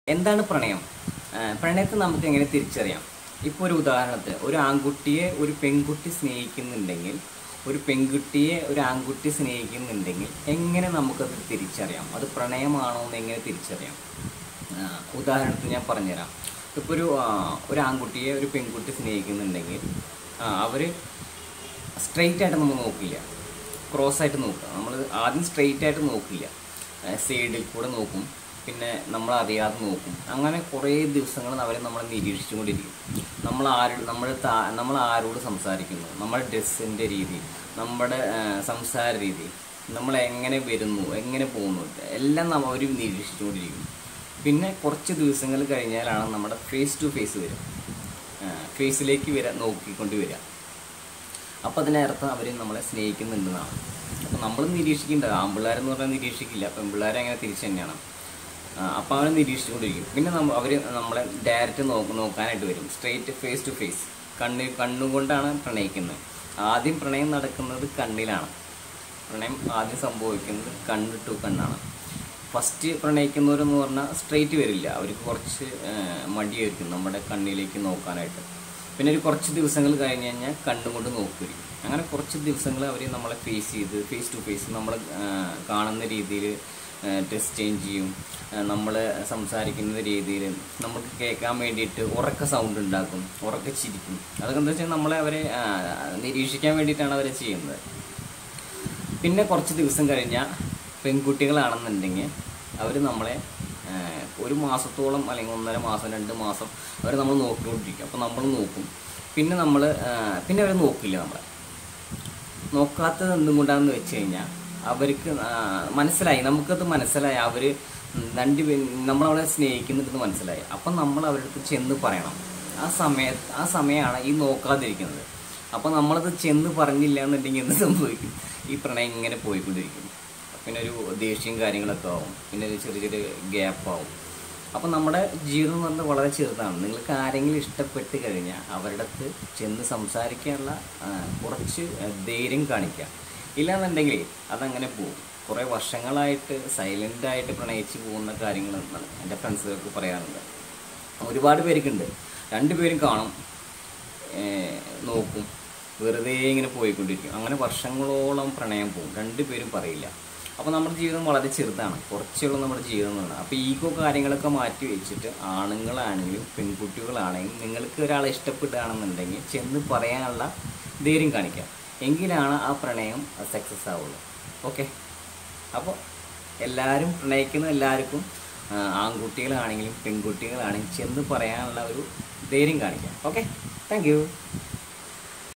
എന്താണ് പ്രണയം ആ, പ്രണയത്തെ നമുക്ക് എങ്ങനെ തിരിച്ചറിയാം ഇപ്പോൾ ഒരു ഉദാഹരണത്തിന് ഒരു ആൺകുട്ടിയെ ഒരു പെൺകുട്ടി സ്നേഹിക്കുന്നുണ്ടെങ്കിൽ ഒരു പെൺകുട്ടിയെ ഒരു ആൺകുട്ടി സ്നേഹിക്കുന്നുണ്ടെങ്കിൽ എങ്ങനെ നമുക്കത് തിരിച്ചറിയാം അത് പ്രണയമാണോ എന്ന് എങ്ങനെ തിരിച്ചറിയാം ആ, ഉദാഹരണത്തിന് ഞാൻ പറഞ്ഞുതരാം ഇപ്പോൾ ഒരു ആ, ഒരു ആൺകുട്ടിയെ ഒരു പെൺകുട്ടി സ്നേഹിക്കുന്നുണ്ടെങ്കിൽ അവർ സ്ട്രെയിറ്റ് ആയിട്ട് നമ്മൾ നോക്കില്ല ക്രോസ് ആയിട്ട് നോക്കുക നമ്മൾ ആദ്യം സ്ട്രെയിറ്റ് ആയിട്ട് നോക്കില്ല സൈഡിൽ കൂടെ നോക്കും പിന്നെ നമ്മൾ അറിയാതെ നോക്കും അങ്ങനെ കുറേ ദിവസങ്ങൾ അവരെ നമ്മൾ നിരീക്ഷിച്ചുകൊണ്ടിരിക്കും നമ്മൾ ആര് നമ്മൾ താ- നമ്മൾ ആരോട് സംസാരിക്കുന്നു നമ്മുടെ ഡ്രസ്സിൻ്റെ രീതി നമ്മുടെ ആ, സംസാര രീതി നമ്മൾ എങ്ങനെ വരുന്നു എങ്ങനെ പോകുന്നു എല്ലാം നമ്മൾ അവർ നിരീക്ഷിച്ചുകൊണ്ടിരിക്കും പിന്നെ കുറച്ച് ദിവസങ്ങൾ കഴിഞ്ഞാലാണ് നമ്മുടെ ഫേസ് ടു ഫേസ് വരിക ഫേസിലേക്ക് വരിക നോക്കിക്കൊണ്ട് വരിക അപ്പോൾ അതിനർത്ഥം അവർ നമ്മളെ സ്നേഹിക്കുന്നുണ്ടെന്നാണ് അപ്പോൾ നമ്മൾ നിരീക്ഷിക്കേണ്ടത് ആൺപിള്ളേരെന്ന് പറഞ്ഞാൽ നിരീക്ഷിക്കില്ല പെൺപിള്ളേരെ അങ്ങനെ തിരിച്ചു തന്നെയാണ് അപ്പോൾ അവരെ നിരീക്ഷിച്ചുകൊണ്ടിരിക്കും പിന്നെ നമ്മ അവർ നമ്മളെ ഡയറക്റ്റ് നോക്ക് നോക്കാനായിട്ട് വരും സ്ട്രെയിറ്റ് ഫേസ് ടു ഫേസ് കണ്ണ് കണ്ണുകൊണ്ടാണ് പ്രണയിക്കുന്നത് ആദ്യം പ്രണയം നടക്കുന്നത് കണ്ണിലാണ് പ്രണയം ആദ്യം സംഭവിക്കുന്നത് കണ്ണ് ടു കണ്ണാണ് ഫസ്റ്റ് പ്രണയിക്കുന്നവരെന്ന് പറഞ്ഞാൽ സ്ട്രെയിറ്റ് വരില്ല അവർക്ക് കുറച്ച് ആ, മടിയായിരിക്കും നമ്മുടെ കണ്ണിലേക്ക് നോക്കാനായിട്ട് പിന്നെ ഒരു കുറച്ച് ദിവസങ്ങൾ കഴിഞ്ഞ് കഴിഞ്ഞാൽ കണ്ണുകൊണ്ട് നോക്കുമായിരിക്കും അങ്ങനെ കുറച്ച് ദിവസങ്ങൾ അവർ നമ്മളെ ഫേസ് ചെയ്ത് ഫേസ് ടു ഫേസ് നമ്മൾ കാണുന്ന രീതിയിൽ ഡ്രസ് ചേഞ്ച് ചെയ്യും നമ്മൾ സംസാരിക്കുന്ന രീതിയിൽ നമുക്ക് കേൾക്കാൻ വേണ്ടിയിട്ട് ഉറക്ക സൗണ്ട് ഉണ്ടാക്കും ഉറക്ക ചിരിക്കും അതൊക്കെ എന്താ വെച്ചാൽ നമ്മളെ അവരെ ആ, നിരീക്ഷിക്കാൻ വേണ്ടിയിട്ടാണ് അവരെ ചെയ്യുന്നത് പിന്നെ കുറച്ച് ദിവസം കഴിഞ്ഞാൽ പെൺകുട്ടികളാണെന്നുണ്ടെങ്കിൽ അവർ നമ്മളെ ആ, ഒരു മാസത്തോളം അല്ലെങ്കിൽ ഒന്നര മാസം രണ്ട് മാസം അവർ നമ്മൾ നോക്കിക്കൊണ്ടിരിക്കും അപ്പോൾ നമ്മൾ നോക്കും പിന്നെ നമ്മൾ പിന്നെ അവർ നോക്കില്ല നമ്മളെ നോക്കാത്തത് എന്തുകൊണ്ടാണെന്ന് വെച്ച് കഴിഞ്ഞാൽ അവർക്ക് ആ, മനസ്സിലായി നമുക്കത് മനസ്സിലായി അവർ രണ്ട് പേ- നമ്മളവളെ സ്നേഹിക്കുന്നുണ്ടെന്ന് മനസ്സിലായി അപ്പം നമ്മൾ അവരുടെ അടുത്ത് ചെന്ന് പറയണം ആ സമയത്ത് ആ സമയമാണ് ഈ നോക്കാതിരിക്കുന്നത് അപ്പം നമ്മളത് ചെന്ന് പറഞ്ഞില്ല എന്നുണ്ടെങ്കിൽ എന്ത് സംഭവിക്കും ഈ പ്രണയം ഇങ്ങനെ പോയിക്കൊണ്ടിരിക്കും പിന്നെ ഒരു ദേഷ്യം കാര്യങ്ങളൊക്കെ ആവും പിന്നെ ഒരു ചെറിയ ചെറിയ ഗ്യാപ്പ് ആവും അപ്പം നമ്മുടെ ജീവിതം എന്ന് പറഞ്ഞാൽ വളരെ ചെറുതാണ് നിങ്ങൾക്ക് ആരെങ്കിലും ഇഷ്ടപ്പെട്ട് കഴിഞ്ഞാൽ അവരുടെ അടുത്ത് ചെന്ന് സംസാരിക്കാനുള്ള ആ, കുറച്ച് ധൈര്യം കാണിക്കുക ഇല്ലാന്നുണ്ടെങ്കിൽ അതങ്ങനെ പോകും കുറേ വർഷങ്ങളായിട്ട് സൈലൻ്റായിട്ട് പ്രണയിച്ച് പോകുന്ന കാര്യങ്ങൾ എന്നാണ് എൻ്റെ ഫ്രണ്ട്സുകൾക്ക് പറയാറുണ്ട് ഒരുപാട് പേർക്കുണ്ട് രണ്ടുപേരും കാണും ഏഹ് നോക്കും വെറുതെ ഇങ്ങനെ പോയിക്കൊണ്ടിരിക്കും അങ്ങനെ വർഷങ്ങളോളം പ്രണയം പോകും രണ്ടുപേരും പറയില്ല അപ്പോൾ നമ്മുടെ ജീവിതം വളരെ ചെറുതാണ് കുറച്ചുള്ള നമ്മുടെ ജീവിതം എന്ന് പറഞ്ഞാൽ അപ്പോൾ ഈഗോ കാര്യങ്ങളൊക്കെ മാറ്റി വെച്ചിട്ട് ആണുങ്ങളാണെങ്കിലും പെൺകുട്ടികളാണെങ്കിലും നിങ്ങൾക്ക് ഒരാളെ ഇഷ്ടപ്പെടുകയാണെന്നുണ്ടെങ്കിൽ ചെന്ന് പറയാനുള്ള ധൈര്യം കാണിക്കുക എങ്കിലാണ് ആ പ്രണയം സക്സസ് ആവുള്ളൂ ഓക്കെ അപ്പോൾ എല്ലാവരും പ്രണയിക്കുന്ന എല്ലാവർക്കും ആ, ആൺകുട്ടികളാണെങ്കിലും പെൺകുട്ടികളാണെങ്കിലും ചെന്ന് പറയാനുള്ള ഒരു ധൈര്യം കാണിക്കാം ഓക്കെ താങ്ക് യു